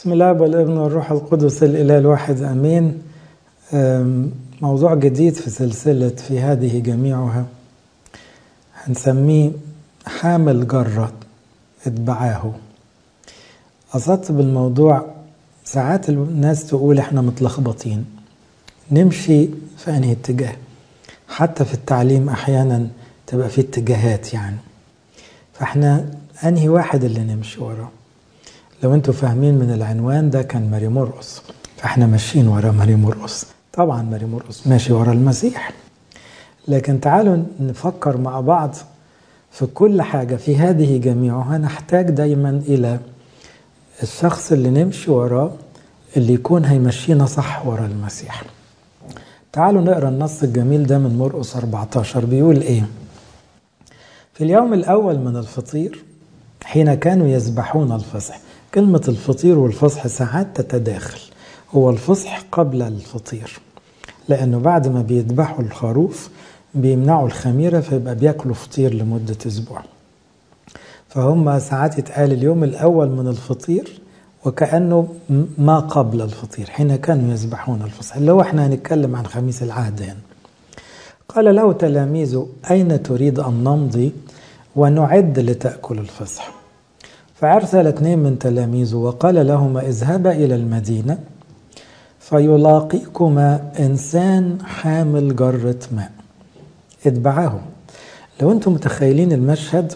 بسم الله والابن والروح القدس الإله الواحد أمين موضوع جديد في سلسلة في هذه جميعها هنسميه حامل جرة اتبعاه قصدت بالموضوع ساعات الناس تقول احنا متلخبطين نمشي في انهي اتجاه حتى في التعليم احيانا تبقى في اتجاهات يعني فاحنا انهي واحد اللي نمشي وراه لو انتوا فاهمين من العنوان ده كان ماري مرقص فاحنا ماشيين ورا ماري مرقص طبعا ماري مرقص ماشي ورا المسيح لكن تعالوا نفكر مع بعض في كل حاجة في هذه جميعها نحتاج دايما إلى الشخص اللي نمشي وراه اللي يكون هيمشينا صح ورا المسيح تعالوا نقرا النص الجميل ده من مرقس 14 بيقول ايه في اليوم الأول من الفطير حين كانوا يذبحون الفصح كلمة الفطير والفصح ساعات تتداخل هو الفصح قبل الفطير لأنه بعد ما بيذبحوا الخروف بيمنعوا الخميرة فيبقى بياكلوا فطير لمدة أسبوع فهم ساعات يتقال اليوم الأول من الفطير وكأنه ما قبل الفطير حين كانوا يذبحون الفصح اللي هو احنا هنتكلم عن خميس العهد هنا قال له تلاميذه أين تريد أن نمضي ونعد لتأكل الفصح فأرسل اثنين من تلاميذه وقال لهما اذهبا إلى المدينة فيلاقيكما إنسان حامل جرة ماء اتبعاه لو انتم متخيلين المشهد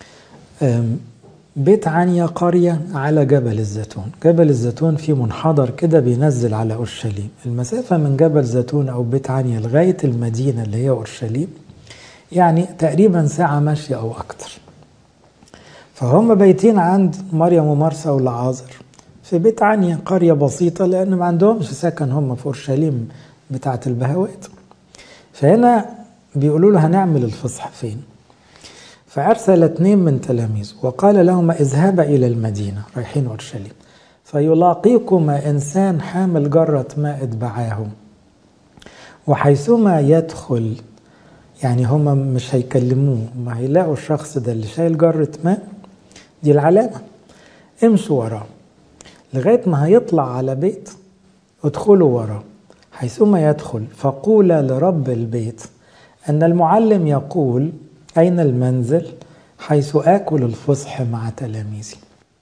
بيت عنيا قرية على جبل الزيتون جبل الزيتون فيه منحدر كده بينزل على أورشليم المسافة من جبل زيتون أو بيت عنيا لغاية المدينة اللي هي أورشليم يعني تقريبا ساعة ماشية أو أكتر فهم بيتين عند مريم ومرسى والعازر في بيت عنيا قرية بسيطة لأن ما عندهمش سكن هم في أورشليم بتاعة البهوات فهنا بيقولوا له هنعمل الفصح فين فأرسل اثنين من تلاميذه وقال لهما اذهبا إلى المدينة رايحين أورشليم فيلاقيكما إنسان حامل جرة ماء اتبعاه وحيثما يدخل يعني هما مش هيكلموه ما هيلاقوا الشخص ده اللي شايل جرة ماء دي العلامة امشوا وراه لغاية ما هيطلع على بيت ادخلوا وراه حيثما يدخل فقولا لرب البيت أن المعلم يقول أين المنزل حيث آكل الفصح مع تلاميذي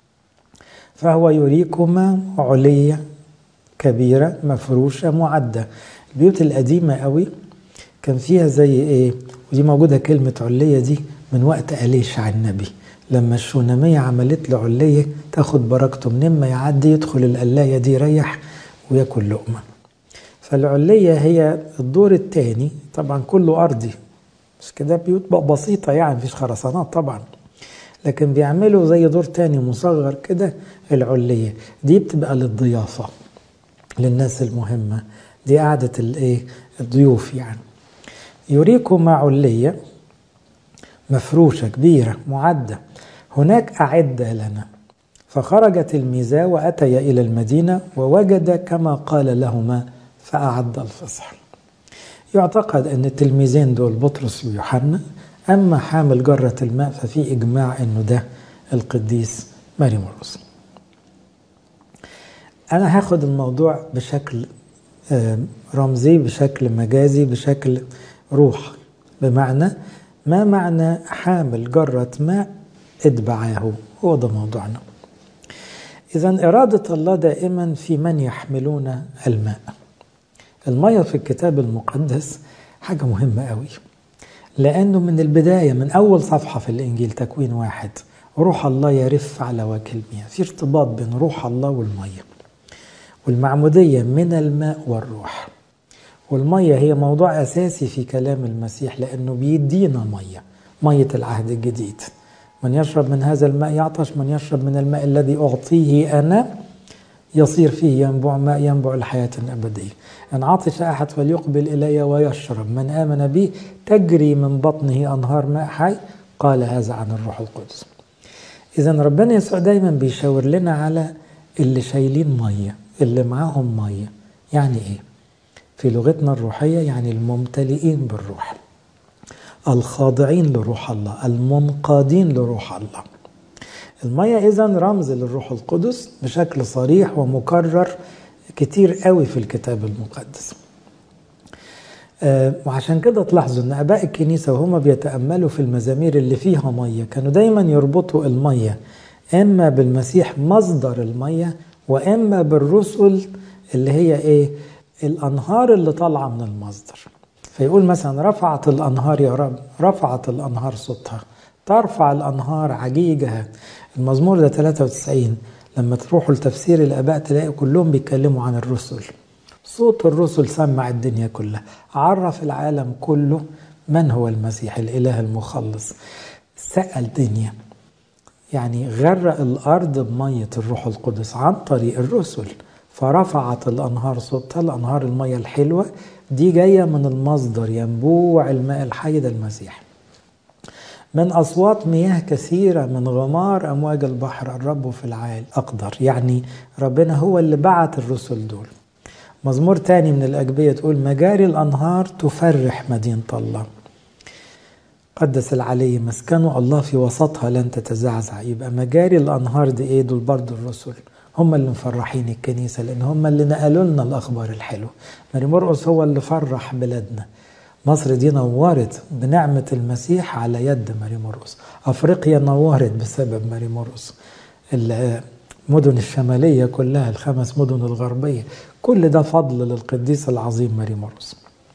فهو يريكما علية كبيرة مفروشة معدة البيوت القديمة قوي كان فيها زي ايه ودي موجودة كلمة علية دي من وقت أليشع النبي لما الشونامية عملت له علية تاخد بركته منين ما يعدي يدخل القلاية دي يريح وياكل لقمة فالعلية هي الدور الثاني طبعا كله أرضي مش كده بيوت بسيطة يعني مفيش خرسانات طبعا لكن بيعملوا زي دور تاني مصغر كده العلية دي بتبقى للضيافة للناس المهمة دي قعدة الايه الضيوف يعني يريكم مع علية مفروشة كبيرة معدة هناك أعد لنا فخرج تلميذا وأتيا إلى المدينة ووجد كما قال لهما فأعد الفصح يعتقد أن التلميذين دول بطرس ويوحنا أما حامل جرة الماء ففي إجماع أنه ده القديس ماري مرقس أنا هاخد الموضوع بشكل رمزي بشكل مجازي بشكل روح بمعنى ما معنى حامل جرة ماء اتبعاه هو ده موضوعنا إذا إرادة الله دائما في من يحملون الماء المية في الكتاب المقدس حاجة مهمة قوي لأنه من البداية من أول صفحة في الإنجيل تكوين واحد روح الله يرف على وجه المياه في ارتباط بين روح الله والمية والمعمودية من الماء والروح والمية هي موضوع أساسي في كلام المسيح لأنه بيدينا مية مية العهد الجديد من يشرب من هذا الماء يعطش من يشرب من الماء الذي أعطيه أنا يصير فيه ينبع ماء ينبع الحياة الأبدية إن عطش أحد فليقبل إلي ويشرب من آمن بي تجري من بطنه أنهار ماء حي قال هذا عن الروح القدس إذا ربنا يسوع دايما بيشاور لنا على اللي شايلين مية اللي معاهم مية يعني إيه؟ في لغتنا الروحية يعني الممتلئين بالروح الخاضعين لروح الله المنقادين لروح الله المية إذا رمز للروح القدس بشكل صريح ومكرر كتير قوي في الكتاب المقدس وعشان كده تلاحظوا ان اباء الكنيسه وهم بيتاملوا في المزامير اللي فيها ميه كانوا دايما يربطوا الميه اما بالمسيح مصدر الميه واما بالرسل اللي هي ايه الانهار اللي طالعه من المصدر فيقول مثلا رفعت الانهار يا رب رفعت الانهار صوتها ترفع الانهار عجيجها المزمور ده 93 لما تروحوا لتفسير الاباء تلاقوا كلهم بيتكلموا عن الرسل صوت الرسل سمع الدنيا كلها عرف العالم كله من هو المسيح الاله المخلص سقى الدنيا يعني غرق الارض بميه الروح القدس عن طريق الرسل فرفعت الانهار صوتها الانهار الميه الحلوه دي جايه من المصدر ينبوع الماء الحي ده المسيح من أصوات مياه كثيرة من غمار أمواج البحر الرب في العال أقدر يعني ربنا هو اللي بعت الرسل دول مزمور تاني من الأجبية تقول مجاري الأنهار تفرح مدينة الله قدس العلي مسكنه الله في وسطها لن تتزعزع يبقى مجاري الأنهار دي إيه دول برضو الرسل هم اللي مفرحين الكنيسة لأن هم اللي نقلوا لنا الأخبار الحلوة ماري مرقس هو اللي فرح بلادنا مصر دي نورت بنعمة المسيح على يد ماري مرقس أفريقيا نورت بسبب ماري مرقس المدن الشمالية كلها الخمس مدن الغربية كل ده فضل للقديس العظيم ماري مرقس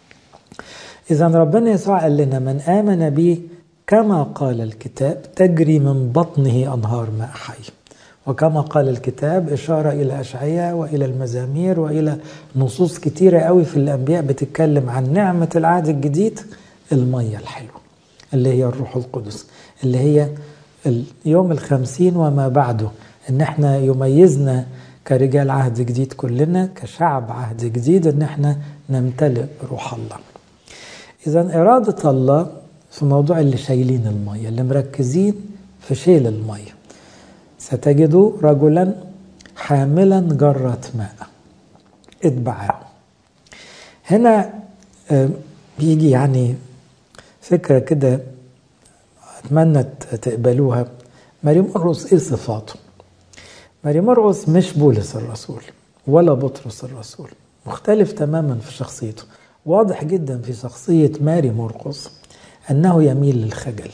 إذا ربنا يسوع قال لنا من آمن بي كما قال الكتاب تجري من بطنه أنهار ماء حي وكما قال الكتاب إشارة إلى أشعياء وإلى المزامير وإلى نصوص كتيرة قوي في الأنبياء بتتكلم عن نعمة العهد الجديد المية الحلوة اللي هي الروح القدس اللي هي يوم الخمسين وما بعده إن احنا يميزنا كرجال عهد جديد كلنا كشعب عهد جديد إن احنا نمتلئ بروح الله إذا إرادة الله في موضوع اللي شايلين المية اللي مركزين في شيل المية ستجد رجلا حاملا جرة ماء اتبعه هنا بيجي يعني فكرة كده أتمنى تقبلوها ماري مرقس إيه صفاته؟ ماري مرقس مش بولس الرسول ولا بطرس الرسول مختلف تماما في شخصيته واضح جدا في شخصية ماري مرقس أنه يميل للخجل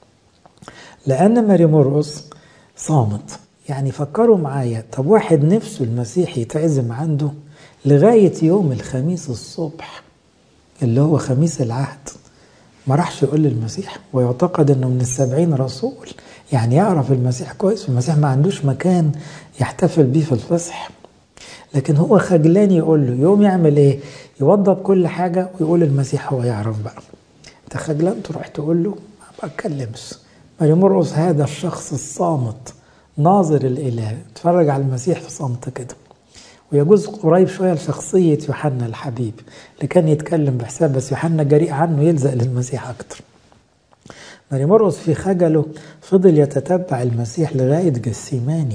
لأن ماري مرقس صامت يعني فكروا معايا طب واحد نفسه المسيح يتعزم عنده لغاية يوم الخميس الصبح اللي هو خميس العهد ما راحش يقول للمسيح ويعتقد انه من السبعين رسول يعني يعرف المسيح كويس المسيح ما عندوش مكان يحتفل بيه في الفصح لكن هو خجلان يقول له يوم يعمل ايه يوضب كل حاجة ويقول المسيح هو يعرف بقى انت خجلان تروح تقول له ما بتكلمش ماري مرقس هذا الشخص الصامت ناظر الإله اتفرج على المسيح في صمت كده ويجوز قريب شوية لشخصية يوحنا الحبيب اللي كان يتكلم بحساب بس يوحنا جريء عنه يلزق للمسيح أكتر ماري مرقس في خجله فضل يتتبع المسيح لغاية جسيماني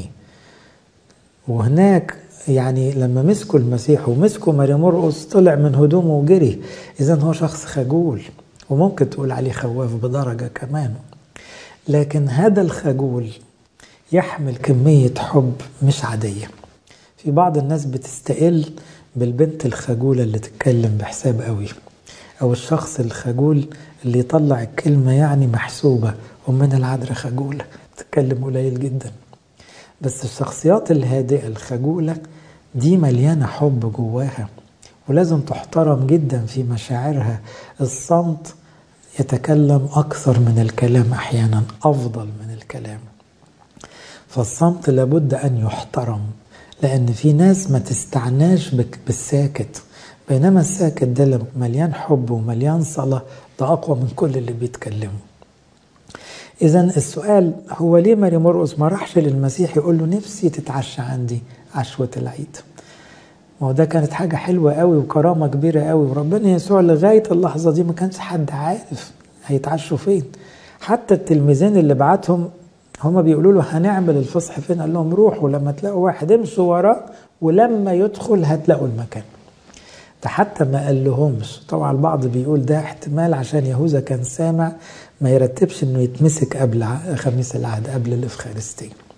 وهناك يعني لما مسكوا المسيح ومسكوا ماري مرقس طلع من هدومه وجري إذا هو شخص خجول وممكن تقول عليه خواف بدرجة كمان لكن هذا الخجول يحمل كمية حب مش عادية في بعض الناس بتستقل بالبنت الخجولة اللي تتكلم بحساب قوي أو الشخص الخجول اللي يطلع الكلمة يعني محسوبة ومن العذراء خجولة تتكلم قليل جدا بس الشخصيات الهادئة الخجولة دي مليانة حب جواها ولازم تحترم جدا في مشاعرها الصمت يتكلم أكثر من الكلام أحيانا أفضل من الكلام فالصمت لابد أن يحترم لأن في ناس ما تستعناش بالساكت بينما الساكت ده مليان حب ومليان صلاة ده أقوى من كل اللي بيتكلموا إذا السؤال هو ليه ماري مرقس ما راحش للمسيح يقول له نفسي تتعشى عندي عشوة العيد ما هو ده كانت حاجة حلوة قوي وكرامة كبيرة قوي وربنا يسوع لغاية اللحظة دي ما كانش حد عارف هيتعشوا فين حتى التلميذين اللي بعتهم هما بيقولوا له هنعمل الفصح فين قال لهم روحوا لما تلاقوا واحد امشوا وراه ولما يدخل هتلاقوا المكان ده حتى ما قال لهمش طبعا البعض بيقول ده احتمال عشان يهوذا كان سامع ما يرتبش انه يتمسك قبل خميس العهد قبل الافخارستين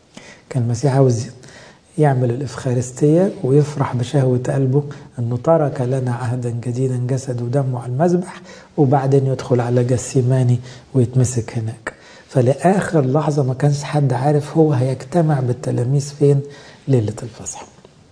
كان المسيح عاوز يعمل الإفخارستية ويفرح بشهوة قلبه أنه ترك لنا عهدا جديدا جسد ودمه على المذبح وبعدين يدخل على جسيماني ويتمسك هناك فلآخر لحظة ما كانش حد عارف هو هيجتمع بالتلاميذ فين ليلة الفصح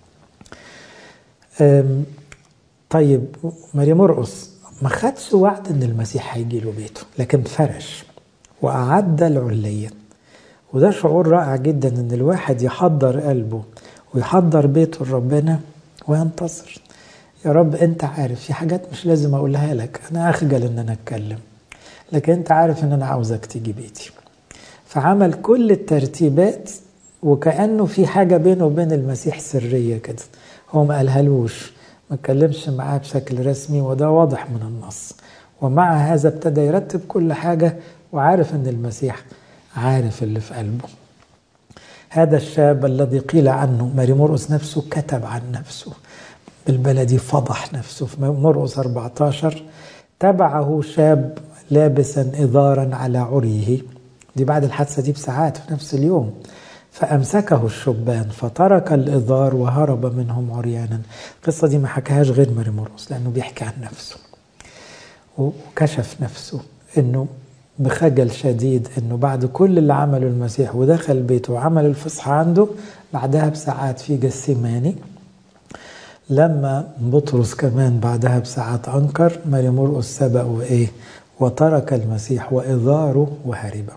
طيب ماري مرقس ما خدش وعد ان المسيح هيجي له بيته لكن فرش واعد العليه وده شعور رائع جدا ان الواحد يحضر قلبه ويحضر بيته لربنا وينتصر يا رب انت عارف في حاجات مش لازم اقولها لك انا اخجل ان انا اتكلم لكن انت عارف ان انا عاوزك تيجي بيتي فعمل كل الترتيبات وكانه في حاجه بينه وبين المسيح سريه كده هو ما قالهالوش ما اتكلمش معاه بشكل رسمي وده واضح من النص ومع هذا ابتدى يرتب كل حاجه وعارف ان المسيح عارف اللي في قلبه هذا الشاب الذي قيل عنه ماري مرقس نفسه كتب عن نفسه بالبلدي فضح نفسه في مرقس 14 تبعه شاب لابسا إذارا على عريه دي بعد الحادثة دي بساعات في نفس اليوم فأمسكه الشبان فترك الإذار وهرب منهم عريانا القصة دي ما حكاهاش غير ماري مرقس لأنه بيحكي عن نفسه وكشف نفسه أنه بخجل شديد انه بعد كل اللي عمله المسيح ودخل بيته وعمل الفصحى عنده بعدها بساعات في جسيماني لما بطرس كمان بعدها بساعات انكر ماري مرقس سبق وايه وترك المسيح واذاره وهرب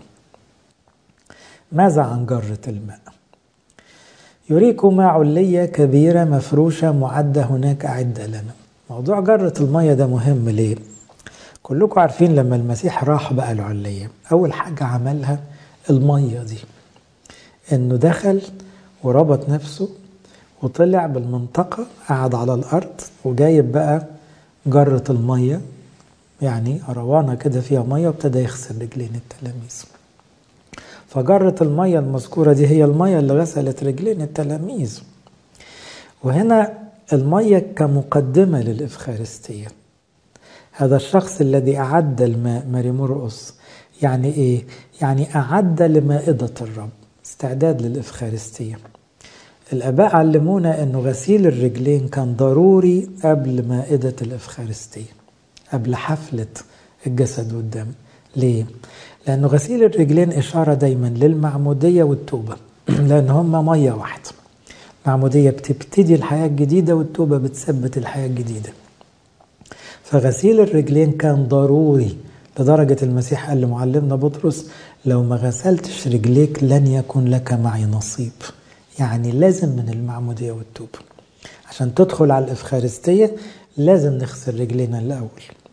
ماذا عن جرة الماء يريكما علية كبيرة مفروشة معدة هناك أعدة لنا موضوع جرة المية ده مهم ليه كلكم عارفين لما المسيح راح بقى العلية أول حاجة عملها المية دي إنه دخل وربط نفسه وطلع بالمنطقة قعد على الأرض وجايب بقى جرة المية يعني روانة كده فيها مية وابتدى يغسل رجلين التلاميذ فجرة المية المذكورة دي هي المية اللي غسلت رجلين التلاميذ وهنا المية كمقدمة للإفخارستية هذا الشخص الذي أعد الماء ماري مرقس يعني إيه؟ يعني أعد لمائدة الرب استعداد للإفخارستية الآباء علمونا أنه غسيل الرجلين كان ضروري قبل مائدة الإفخارستية قبل حفلة الجسد والدم ليه؟ لأنه غسيل الرجلين إشارة دايما للمعمودية والتوبة لأن هما مية واحدة معمودية بتبتدي الحياة الجديدة والتوبة بتثبت الحياة الجديدة فغسيل الرجلين كان ضروري لدرجة المسيح قال لمعلمنا بطرس لو ما غسلتش رجليك لن يكن لك معي نصيب يعني لازم من المعمودية والتوبة عشان تدخل على الإفخارستية لازم نغسل رجلينا الأول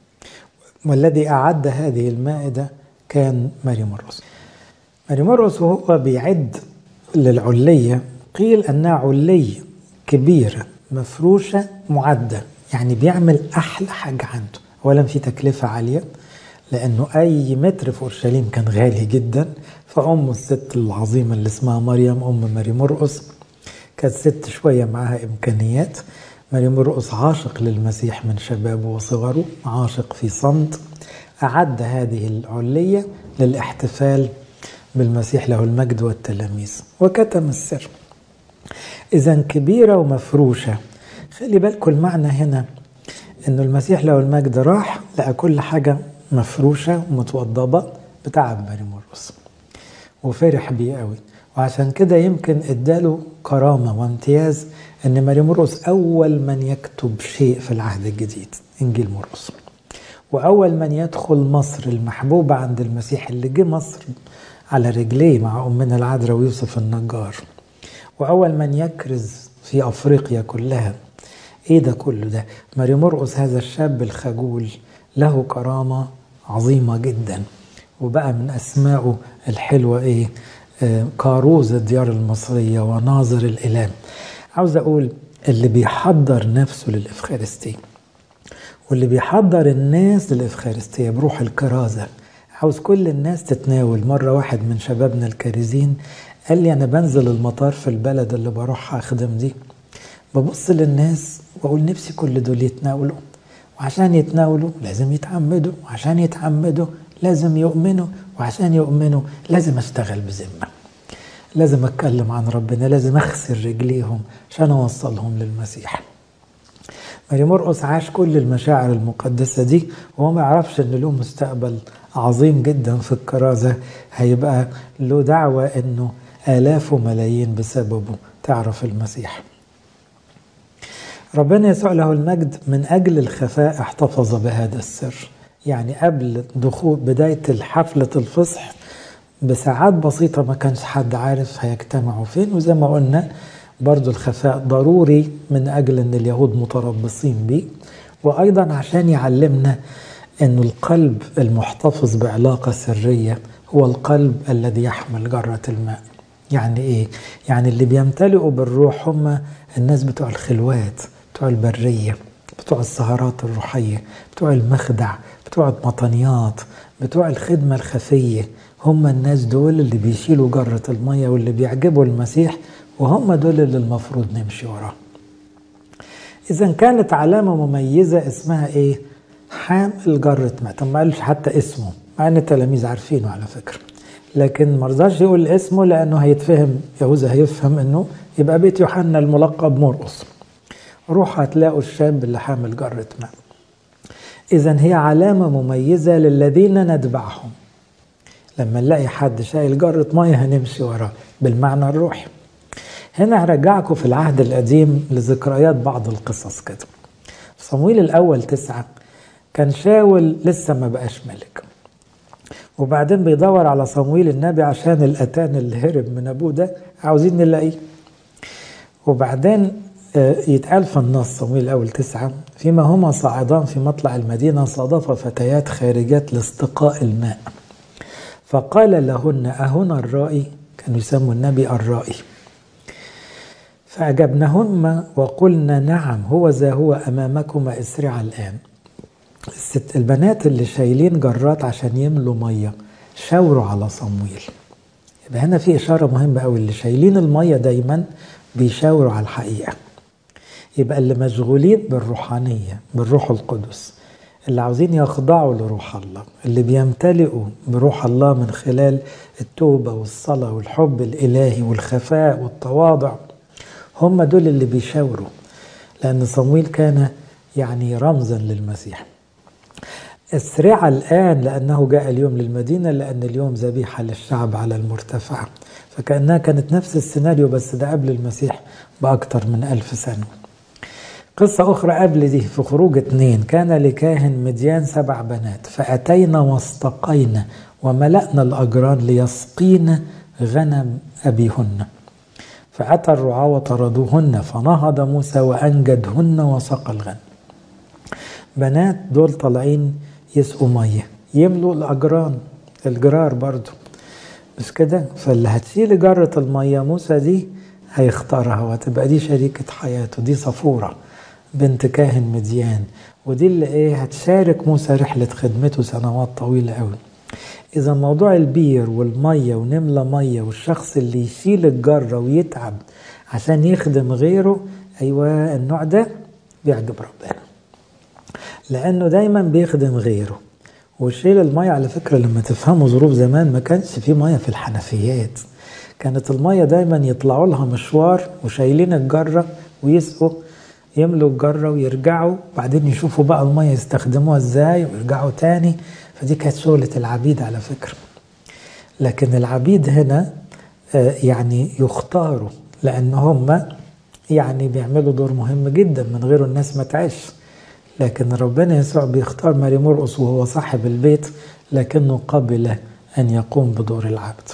والذي أعد هذه المائدة كان ماري مرقس ماري مرقس وهو بيعد للعلية قيل أنها علية كبيرة مفروشة معدة يعني بيعمل أحلى حاجة عنده أولا في تكلفة عالية لأنه أي متر في أورشليم كان غالي جدا فأم الست العظيمة اللي اسمها مريم أم ماري مرقس كانت ست شوية معاها إمكانيات ماري مرقس عاشق للمسيح من شبابه وصغره عاشق في صمت أعد هذه العلية للاحتفال بالمسيح له المجد والتلاميذ وكتم السر إذا كبيرة ومفروشة خلي بالكم المعنى هنا إنه المسيح له المجد راح لقى كل حاجة مفروشة ومتوضبة بتعب ماري مرقس وفرح بيه قوي وعشان كده يمكن اداله كرامة وامتياز ان ماري مرقس اول من يكتب شيء في العهد الجديد انجيل مرقس واول من يدخل مصر المحبوبة عند المسيح اللي جه مصر على رجليه مع امنا العذراء ويوسف النجار واول من يكرز في افريقيا كلها ايه ده كله ده ماري مرقس هذا الشاب الخجول له كرامة عظيمة جدا وبقى من أسمائه الحلوة إيه آه كاروز الديار المصرية وناظر الإله عاوز أقول اللي بيحضر نفسه للإفخارستية واللي بيحضر الناس للإفخارستية بروح الكرازة عاوز كل الناس تتناول مرة واحد من شبابنا الكارزين قال لي أنا بنزل المطار في البلد اللي بروح أخدم دي ببص للناس وأقول نفسي كل دول يتناولوا وعشان يتناولوا لازم يتعمدوا وعشان يتعمدوا لازم يؤمنوا وعشان يؤمنوا لازم اشتغل بذمه لازم أتكلم عن ربنا لازم أغسل رجليهم عشان أوصلهم للمسيح ماري مرقس عاش كل المشاعر المقدسة دي وهو ما يعرفش إن له مستقبل عظيم جدا في الكرازة هيبقى له دعوة إنه آلاف وملايين بسببه تعرف المسيح ربنا يسوع له المجد من أجل الخفاء احتفظ بهذا السر يعني قبل دخول بداية حفلة الفصح بساعات بسيطة ما كانش حد عارف هيجتمعوا فين وزي ما قلنا برضو الخفاء ضروري من أجل أن اليهود متربصين بيه وأيضا عشان يعلمنا أن القلب المحتفظ بعلاقة سرية هو القلب الذي يحمل جرة الماء يعني إيه؟ يعني اللي بيمتلئوا بالروح هم الناس بتوع الخلوات بتوع البرية بتوع السهرات الروحية بتوع المخدع بتوع المطنيات بتوع الخدمة الخفية هم الناس دول اللي بيشيلوا جرة المية واللي بيعجبوا المسيح وهم دول اللي المفروض نمشي وراه إذا كانت علامة مميزة اسمها إيه؟ حامل جرة ماء طب ما قالش حتى اسمه مع إن التلاميذ عارفينه على فكرة لكن ما رضاش يقول اسمه لأنه هيتفهم يهوذا هيفهم إنه يبقى بيت يوحنا الملقب مرقص روحوا هتلاقوا الشاب اللي حامل جرة ماء إذا هي علامة مميزة للذين نتبعهم لما نلاقي حد شايل جرة مية هنمشي وراه بالمعنى الروحي هنا هرجعكم في العهد القديم لذكريات بعض القصص كده في صمويل الأول تسعة كان شاول لسه ما بقاش ملك وبعدين بيدور على صمويل النبي عشان الأتان اللي هرب من أبوه ده عاوزين نلاقيه وبعدين يتقال في النص صمويل الأول تسعة فيما هما صاعدان في مطلع المدينة صادف فتيات خارجات لاستقاء الماء فقال لهن أهنا الرائي كانوا يسموا النبي الرائي فأجبنهن وقلنا نعم هو ذا هو أمامكما اسرع الآن الست البنات اللي شايلين جرات عشان يملوا مية شاوروا على صمويل يبقى هنا في إشارة مهمة أوي اللي شايلين المية دايما بيشاوروا على الحقيقة يبقى اللي مشغولين بالروحانية بالروح القدس اللي عاوزين يخضعوا لروح الله اللي بيمتلئوا بروح الله من خلال التوبة والصلاة والحب الإلهي والخفاء والتواضع هم دول اللي بيشاوروا لأن صمويل كان يعني رمزا للمسيح اسرع الآن لأنه جاء اليوم للمدينة لأن اليوم ذبيحة للشعب على المرتفع فكأنها كانت نفس السيناريو بس ده قبل المسيح بأكثر من ألف سنة قصة أخرى قبل دي في خروج اتنين كان لكاهن مديان سبع بنات فأتينا واستقينا وملأنا الأجران ليسقين غنم أبيهن فأتى الرعاة وطردوهن فنهض موسى وأنجدهن وسقى الغنم بنات دول طالعين يسقوا مية يملوا الأجران الجرار برضو مش كده فاللي هتشيل جرة المية موسى دي هيختارها وهتبقى دي شريكة حياته دي صفورة بنت كاهن مديان ودي اللي ايه هتشارك موسى رحلة خدمته سنوات طويلة قوي إذا موضوع البير والمية ونملى مية والشخص اللي يشيل الجرة ويتعب عشان يخدم غيره أيوة النوع ده بيعجب ربنا لأنه دايما بيخدم غيره وشيل المية على فكرة لما تفهموا ظروف زمان ما كانش في مية في الحنفيات كانت المية دايما يطلعوا لها مشوار وشايلين الجرة ويسقوا يملوا الجرة ويرجعوا بعدين يشوفوا بقى المية يستخدموها ازاي ويرجعوا تاني فدي كانت شغلة العبيد على فكرة لكن العبيد هنا يعني يختاروا لأن هم يعني بيعملوا دور مهم جدا من غيره الناس ما تعيش لكن ربنا يسوع بيختار ماري مرقس وهو صاحب البيت لكنه قبل أن يقوم بدور العبد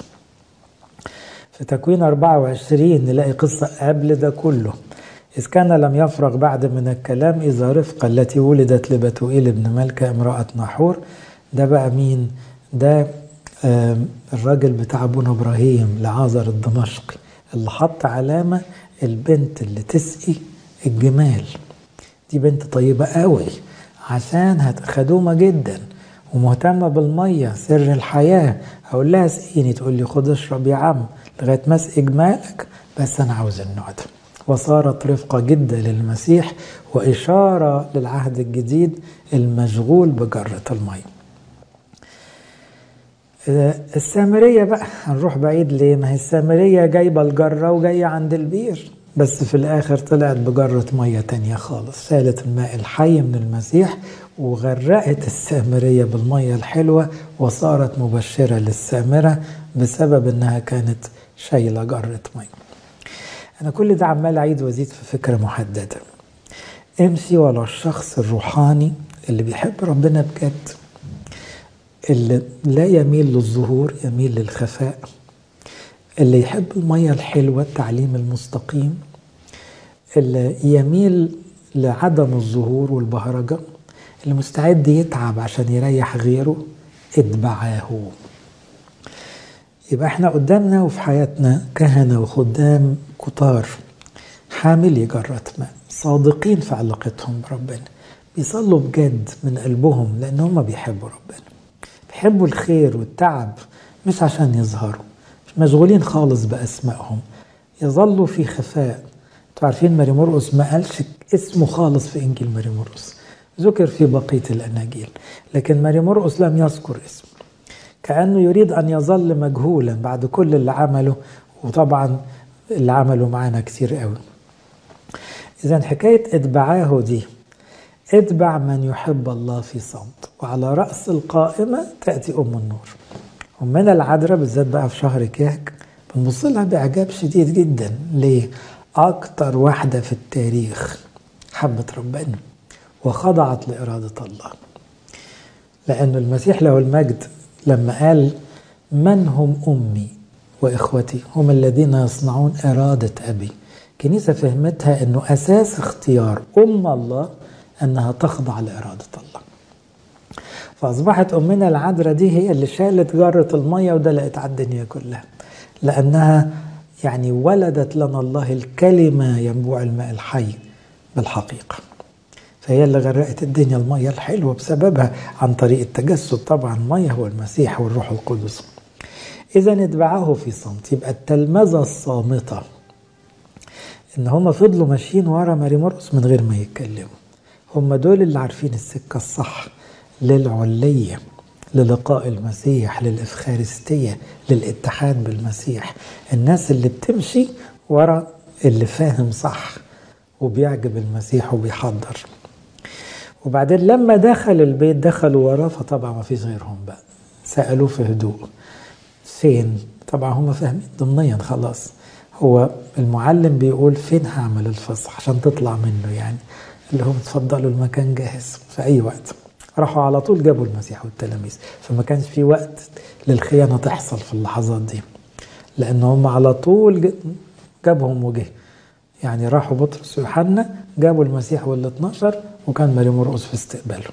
في تكوين 24 نلاقي قصة قبل ده كله إذ كان لم يفرغ بعد من الكلام إذا رفقة التي ولدت لبتوئيل ابن ملكة امرأة نحور ده بقى مين ده الراجل بتاع ابونا ابراهيم لعازر الدمشقي اللي حط علامة البنت اللي تسقي الجمال دي بنت طيبة قوي عشان خدومة جدا ومهتمة بالمية سر الحياة أقول لها اسقيني تقول لي خد اشرب يا عم لغاية ما اسقي جمالك بس أنا عاوز النوع ده وصارت رفقة جدا للمسيح وإشارة للعهد الجديد المشغول بجرة المية السامرية بقى هنروح بعيد ليه ما هي السامرية جايبة الجرة وجاية عند البير بس في الآخر طلعت بجرة مية تانية خالص شالت الماء الحي من المسيح وغرقت السامرية بالمية الحلوة وصارت مبشرة للسامرة بسبب انها كانت شايلة جرة مية أنا كل ده عمال أعيد وأزيد في فكرة محددة امشي ورا الشخص الروحاني اللي بيحب ربنا بجد اللي لا يميل للظهور يميل للخفاء اللي يحب المية الحلوة التعليم المستقيم اللي يميل لعدم الظهور والبهرجة اللي مستعد يتعب عشان يريح غيره اتبعاه يبقى احنا قدامنا وفي حياتنا كهنة وخدام كتار حاملي جرة ماء صادقين في علاقتهم بربنا بيصلوا بجد من قلبهم لأن هم بيحبوا ربنا بيحبوا الخير والتعب مش عشان يظهروا مش مشغولين خالص بأسمائهم يظلوا في خفاء انتوا عارفين ماري مرقس ما قالش اسمه خالص في إنجيل ماري مرقس ذكر في بقية الأناجيل لكن ماري مرقس لم يذكر اسمه كأنه يريد أن يظل مجهولا بعد كل اللي عمله وطبعا اللي عمله معانا كتير قوي إذا حكاية اتبعاه دي اتبع من يحب الله في صمت وعلى رأس القائمة تأتي أم النور أمنا العذراء بالذات بقى في شهر كيهك بنبص لها بإعجاب شديد جدا ليه؟ أكتر واحدة في التاريخ حبت ربنا وخضعت لإرادة الله لأن المسيح له المجد لما قال من هم أمي وإخوتي هم الذين يصنعون إرادة أبي كنيسة فهمتها أنه أساس اختيار أم الله أنها تخضع لإرادة الله فأصبحت أمنا العذراء دي هي اللي شالت جرة المية ودلقت على الدنيا كلها لأنها يعني ولدت لنا الله الكلمة ينبوع الماء الحي بالحقيقة فهي اللي غرقت الدنيا المية الحلوة بسببها عن طريق التجسد طبعا المية هو المسيح والروح القدس إذا اتبعه في صمت يبقى التلمذة الصامتة إن هم فضلوا ماشيين ورا ماري مرقس من غير ما يتكلموا هم دول اللي عارفين السكة الصح للعلية للقاء المسيح للإفخارستية للاتحاد بالمسيح الناس اللي بتمشي ورا اللي فاهم صح وبيعجب المسيح وبيحضر وبعدين لما دخل البيت دخلوا وراه فطبعا ما فيش غيرهم بقى سألوه في هدوء فين طبعا هم فاهمين ضمنيا خلاص هو المعلم بيقول فين هعمل الفصح عشان تطلع منه يعني اللي هم اتفضلوا المكان جاهز في اي وقت راحوا على طول جابوا المسيح والتلاميذ فما كانش في وقت للخيانة تحصل في اللحظات دي لأن هم على طول جابهم وجه يعني راحوا بطرس ويوحنا جابوا المسيح وال 12 وكان ماري مرقس في استقباله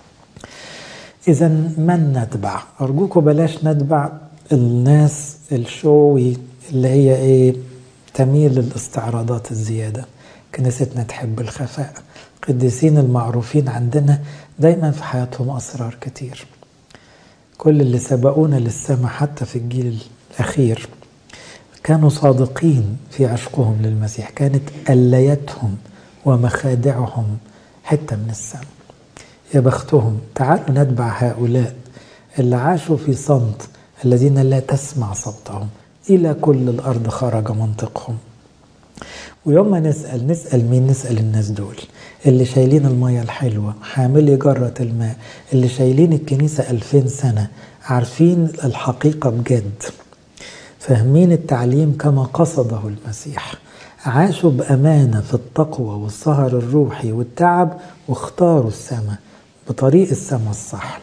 إذا من نتبع أرجوكم بلاش نتبع الناس الشوي اللي هي إيه تميل للاستعراضات الزيادة كنيستنا تحب الخفاء القديسين المعروفين عندنا دايما في حياتهم أسرار كتير كل اللي سبقونا للسماء حتى في الجيل الأخير كانوا صادقين في عشقهم للمسيح كانت أليتهم ومخادعهم حتة من السماء يا بختهم تعالوا نتبع هؤلاء اللي عاشوا في صمت الذين لا تسمع صوتهم إلى كل الأرض خرج منطقهم ويوم ما نسأل نسأل مين نسأل الناس دول اللي شايلين المية الحلوة حاملي جرة الماء اللي شايلين الكنيسة ألفين سنة عارفين الحقيقة بجد فاهمين التعليم كما قصده المسيح عاشوا بأمانة في التقوى والسهر الروحي والتعب واختاروا السماء بطريق السماء الصح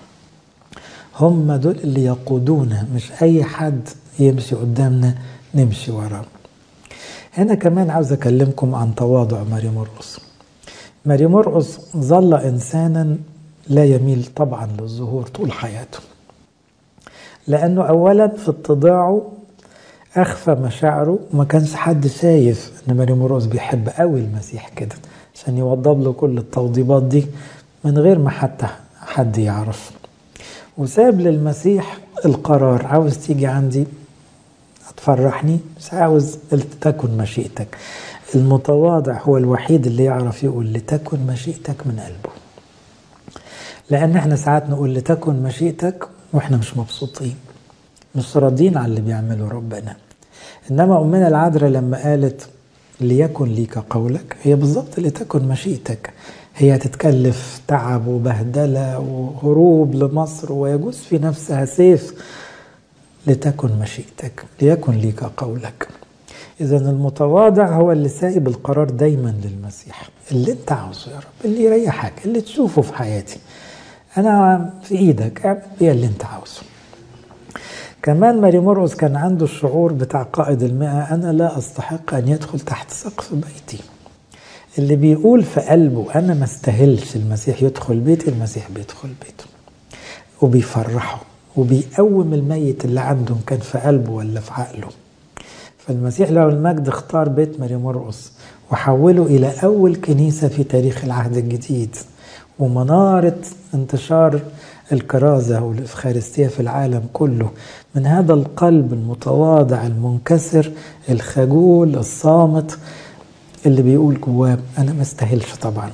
هم دول اللي يقودونا مش أي حد يمشي قدامنا نمشي وراه هنا كمان عاوز أكلمكم عن تواضع ماري مرقس ماري مرقس ظل إنسانا لا يميل طبعا للظهور طول حياته لأنه أولا في اتضاعه أخفى مشاعره وما كانش حد شايف إن ماري مرقس بيحب قوي المسيح كده عشان يوضب له كل التوضيبات دي من غير ما حتى حد يعرف وساب للمسيح القرار عاوز تيجي عندي تفرحني مش عاوز تكن مشيئتك المتواضع هو الوحيد اللي يعرف يقول لتكن مشيئتك من قلبه لأن احنا ساعات نقول لتكن مشيئتك واحنا مش مبسوطين مش راضين على اللي بيعمله ربنا إنما أمنا العذراء لما قالت ليكن ليك قولك هي بالظبط لتكن مشيئتك هي تتكلف تعب وبهدلة وهروب لمصر ويجوز في نفسها سيف لتكن مشيئتك ليكن ليك قولك إذا المتواضع هو اللي سايب القرار دايما للمسيح اللي أنت عاوزه يا رب اللي يريحك اللي تشوفه في حياتي أنا في إيدك اعمل بيها اللي أنت عاوزه كمان ماري مرقس كان عنده الشعور بتاع قائد المئة أنا لا أستحق أن يدخل تحت سقف بيتي اللي بيقول في قلبه أنا ما استاهلش المسيح يدخل بيتي المسيح بيدخل بيته وبيفرحه وبيقوم الميت اللي عنده كان في قلبه ولا في عقله فالمسيح له المجد اختار بيت ماري مرقس وحوله إلى أول كنيسة في تاريخ العهد الجديد ومنارة انتشار الكرازة والإفخارستية في العالم كله من هذا القلب المتواضع المنكسر الخجول الصامت اللي بيقول جواه أنا ما استاهلش طبعا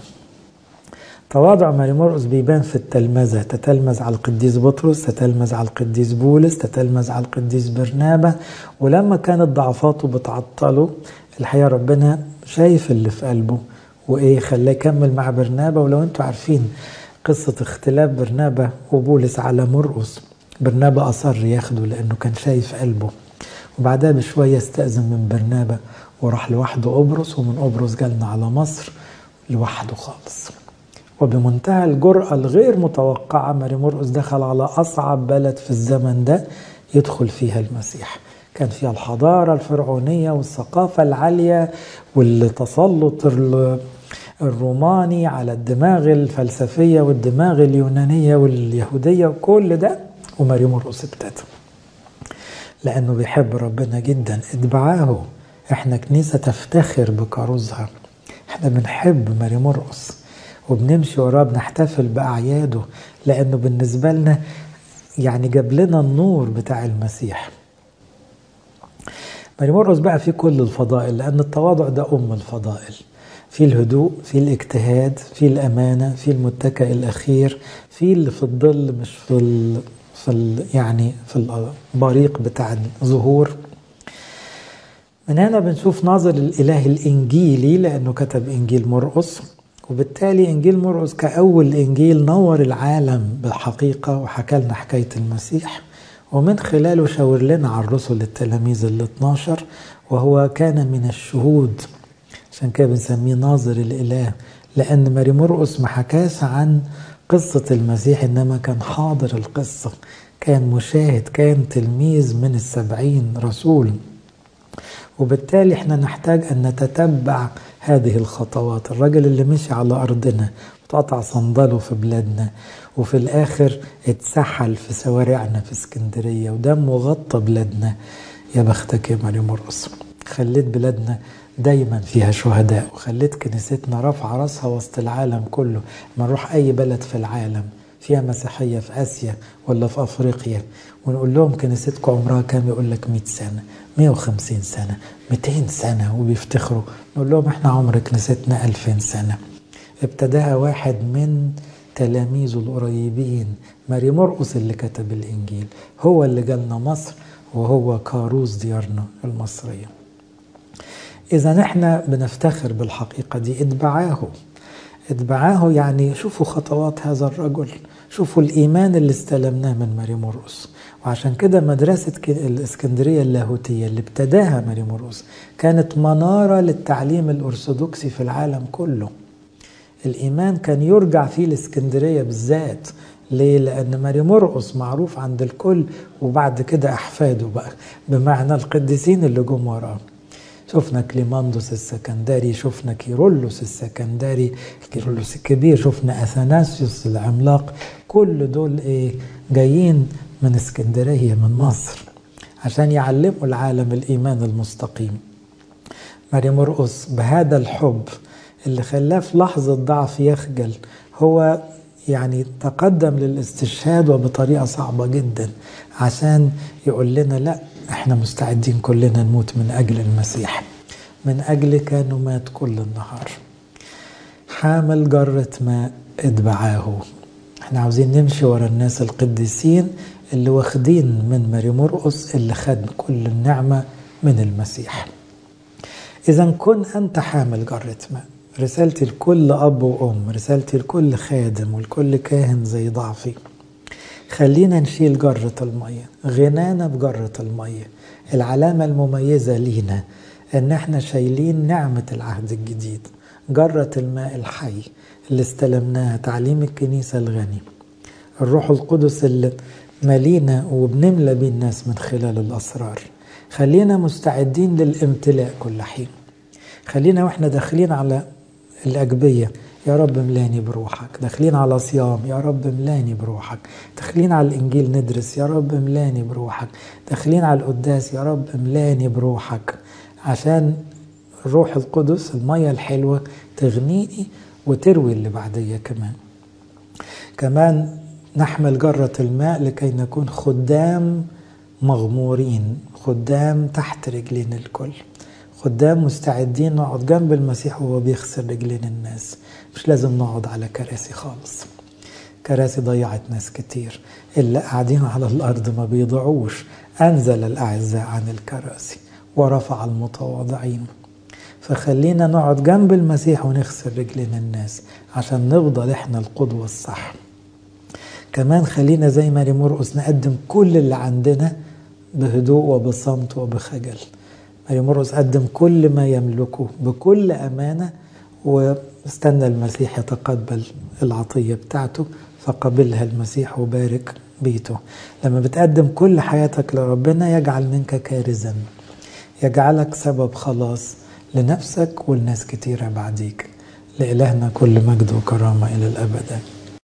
تواضع ماري مرقس بيبان في التلمذة تتلمذ على القديس بطرس تتلمذ على القديس بولس تتلمذ على القديس برنابة ولما كانت ضعفاته بتعطله الحقيقة ربنا شايف اللي في قلبه وإيه خلاه يكمل مع برنابة ولو أنتوا عارفين قصة اختلاف برنابة وبولس على مرقس برنابة أصر ياخده لأنه كان شايف قلبه وبعدها بشوية استأذن من برنابة وراح لوحده قبرص ومن قبرص جالنا على مصر لوحده خالص وبمنتهى الجرأة الغير متوقعة ماري مرقس دخل على أصعب بلد في الزمن ده يدخل فيها المسيح كان فيها الحضارة الفرعونية والثقافة العالية والتسلط الروماني على الدماغ الفلسفية والدماغ اليونانية واليهودية وكل ده وماري مرقس ابتدى لأنه بيحب ربنا جدا اتبعاه احنا كنيسة تفتخر بكاروزها احنا بنحب ماري مرقس وبنمشي وراه بنحتفل بأعياده لأنه بالنسبة لنا يعني جاب لنا النور بتاع المسيح ماري مرقس بقى في كل الفضائل لأن التواضع ده أم الفضائل في الهدوء في الاجتهاد في الأمانة في المتكئ الأخير في اللي في الظل مش في ال في ال يعني في البريق بتاع الظهور من هنا بنشوف ناظر الإله الإنجيلي لأنه كتب إنجيل مرقس وبالتالي إنجيل مرقس كأول إنجيل نور العالم بالحقيقة وحكى لنا حكاية المسيح ومن خلاله شاور لنا على الرسل التلاميذ ال 12 وهو كان من الشهود عشان كده بنسميه ناظر الإله لأن ماري مرقس ما حكاش عن قصة المسيح إنما كان حاضر القصة كان مشاهد كان تلميذ من السبعين رسول وبالتالي احنا نحتاج أن نتتبع هذه الخطوات الرجل اللي مشي على أرضنا وتقطع صندله في بلادنا وفي الآخر اتسحل في شوارعنا في اسكندرية ودمه غطى بلادنا يا بختك يا ماري مرقس خليت بلادنا دايما فيها شهداء وخليت كنيستنا رافعة راسها وسط العالم كله ما نروح أي بلد في العالم فيها مسيحية في آسيا ولا في أفريقيا ونقول لهم كنيستكم عمرها كام يقول لك 100 سنة 150 سنة 200 سنة وبيفتخروا نقول لهم احنا عمر كنيستنا 2000 سنة ابتداها واحد من تلاميذه القريبين ماري مرقس اللي كتب الإنجيل هو اللي جالنا مصر وهو كاروز ديارنا المصريه إذا احنا بنفتخر بالحقيقة دي اتبعاه اتبعاه يعني شوفوا خطوات هذا الرجل شوفوا الإيمان اللي استلمناه من ماري مرقس وعشان كده مدرسة الإسكندرية اللاهوتية اللي ابتداها ماري مرقس كانت منارة للتعليم الأرثوذكسي في العالم كله الإيمان كان يرجع فيه الإسكندرية بالذات ليه؟ لأن ماري مرقس معروف عند الكل وبعد كده أحفاده بقى بمعنى القديسين اللي جم وراه شفنا كليماندوس السكندري شفنا كيرلس السكندري كيرلس الكبير شفنا اثناسيوس العملاق كل دول ايه جايين من اسكندريه من مصر عشان يعلموا العالم الايمان المستقيم ماري مرقس بهذا الحب اللي خلاه في لحظه ضعف يخجل هو يعني تقدم للاستشهاد وبطريقه صعبه جدا عشان يقول لنا لا احنا مستعدين كلنا نموت من اجل المسيح من اجلك نمات كل النهار حامل جرة ماء اتبعاه احنا عاوزين نمشي ورا الناس القديسين اللي واخدين من ماري مرقس اللي خد كل النعمة من المسيح إذا كن أنت حامل جرة ماء رسالتي لكل أب وأم رسالتي لكل خادم ولكل كاهن زي ضعفي خلينا نشيل جرة المية غنانا بجرة المية العلامة المميزة لينا ان احنا شايلين نعمة العهد الجديد جرة الماء الحي اللي استلمناها تعليم الكنيسة الغني الروح القدس اللي مالينا وبنملى بيه الناس من خلال الأسرار خلينا مستعدين للامتلاء كل حين خلينا واحنا داخلين على الأجبية يا رب ملاني بروحك داخلين على صيام يا رب ملاني بروحك داخلين على الإنجيل ندرس يا رب ملاني بروحك داخلين على القداس يا رب ملاني بروحك عشان الروح القدس المية الحلوة تغنيني وتروي اللي بعدية كمان كمان نحمل جرة الماء لكي نكون خدام مغمورين خدام تحت رجلين الكل خدام مستعدين نقعد جنب المسيح وهو بيغسل رجلين الناس مش لازم نقعد على كراسي خالص كراسي ضيعت ناس كتير اللي قاعدين على الأرض ما بيضيعوش أنزل الأعزاء عن الكراسي ورفع المتواضعين فخلينا نقعد جنب المسيح ونغسل رجلين الناس عشان نفضل احنا القدوة الصح كمان خلينا زي ماري مرقس نقدم كل اللي عندنا بهدوء وبصمت وبخجل ماري مرقس قدم كل ما يملكه بكل أمانة واستنى المسيح يتقبل العطية بتاعته فقبلها المسيح وبارك بيته لما بتقدم كل حياتك لربنا يجعل منك كارزا يجعلك سبب خلاص لنفسك ولناس كتيرة بعديك لإلهنا كل مجد وكرامة إلى الأبد